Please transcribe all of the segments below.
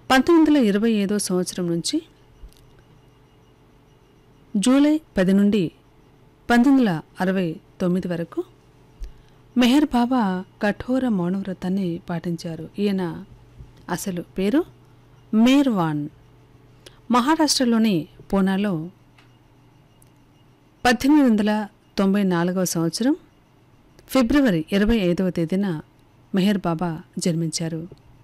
పంతొమ్మిది వందల ఇరవై ఐదో సంవత్సరం నుంచి జూలై పది నుండి పంతొమ్మిది వందల అరవై తొమ్మిది వరకు మెహర్ బాబా కఠోర మౌనవ్రతాన్ని పాటించారు ఈయన అసలు పేరు మేర్వాన్ మహారాష్ట్రలోని పూనాలో పద్దెనిమిది వందల తొంభై నాలుగవ సంవత్సరం ఫిబ్రవరి ఇరవై ఐదవ తేదీన మెహర్ బాబా జన్మించారు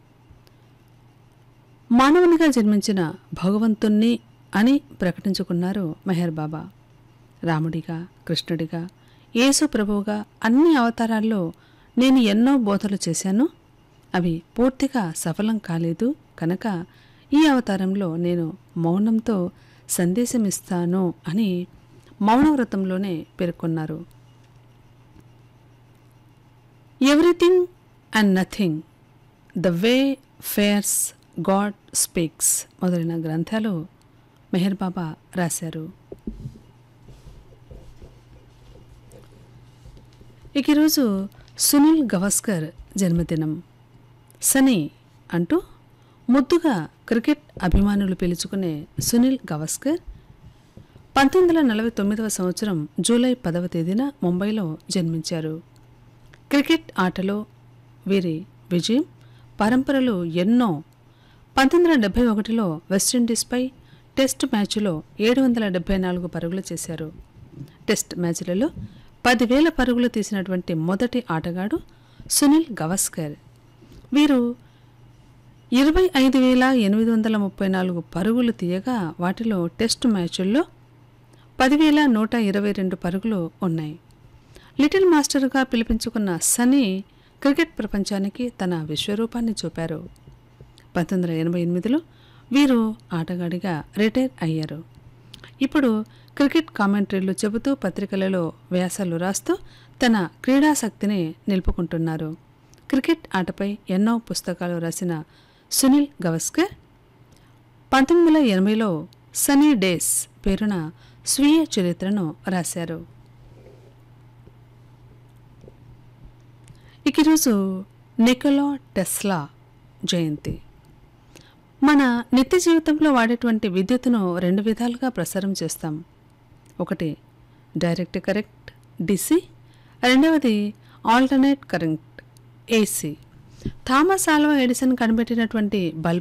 మానవునిగా జన్మించిన భగవంతుణ్ణి అని ప్రకటించుకున్నారు మెహర్ బాబా రాముడిగా కృష్ణుడిగా యేసు ప్రభువుగా అన్ని అవతారాల్లో నేను ఎన్నో బోధలు చేశాను అవి పూర్తిగా సఫలం కాలేదు కనుక ఈ అవతారంలో నేను మౌనంతో సందేశమిస్తాను అని మౌనవ్రతంలోనే పేర్కొన్నారు everything and nothing the wayfarers God speaks మొదలైన గ్రంథాలు మెహర్ బాబా రాశారు ఇక ఈరోజు సునీల్ గవాస్కర్ జన్మదినం సనీ అంటూ ముద్దుగా క్రికెట్ అభిమానులు పిలుచుకునే సునీల్ గవాస్కర్ పంతొమ్మిది వందల నలభై తొమ్మిదవ సంవత్సరం జూలై పదవ తేదీన ముంబైలో జన్మించారు క్రికెట్ ఆటలో వీరి విజయం పరంపరలు ఎన్నో పంతొమ్మిది వందల డెబ్బై ఒకటిలో వెస్టిండీస్పై టెస్ట్ మ్యాచ్లో ఏడు వందల డెబ్బై నాలుగు పరుగులు చేశారు టెస్ట్ మ్యాచ్లలో పదివేల పరుగులు తీసినటువంటి మొదటి ఆటగాడు సునీల్ గవాస్కర్ వీరు ఇరవై ఐదు వేల ఎనిమిది వందల ముప్పై నాలుగు పరుగులు తీయగా వాటిలో టెస్ట్ మ్యాచుల్లో పదివేల నూట ఇరవై రెండు పరుగులు ఉన్నాయి లిటిల్ మాస్టర్గా పిలిపించుకున్న సనీ క్రికెట్ ప్రపంచానికి తన విశ్వరూపాన్ని చూపారు పంతొమ్మిది వందల ఎనభై ఎనిమిదిలో వీరు ఆటగాడిగా రిటైర్ అయ్యారు ఇప్పుడు క్రికెట్ కామెంటరీలు చెబుతూ పత్రికలలో వ్యాసాలు రాస్తూ తన క్రీడాశక్తిని నిలుపుకుంటున్నారు క్రికెట్ ఆటపై ఎన్నో పుస్తకాలు రాసిన సునీల్ గవస్కర్ పంతొమ్మిది వందల ఎనభైలో సనీ డేస్ పేరున స్వీయ చరిత్రను రాశారు ఇక ఈరోజు నికోలా టెస్లా జయంతి మన నిత్య జీవితంలో వాడేటువంటి విద్యుత్తును రెండు విధాలుగా ప్రసారం చేస్తాం ఒకటి డైరెక్ట్ కరెంట్ డిసి రెండవది alternate current AC Thomas Alva Edison కనిపెట్టినటువంటి బల్బ్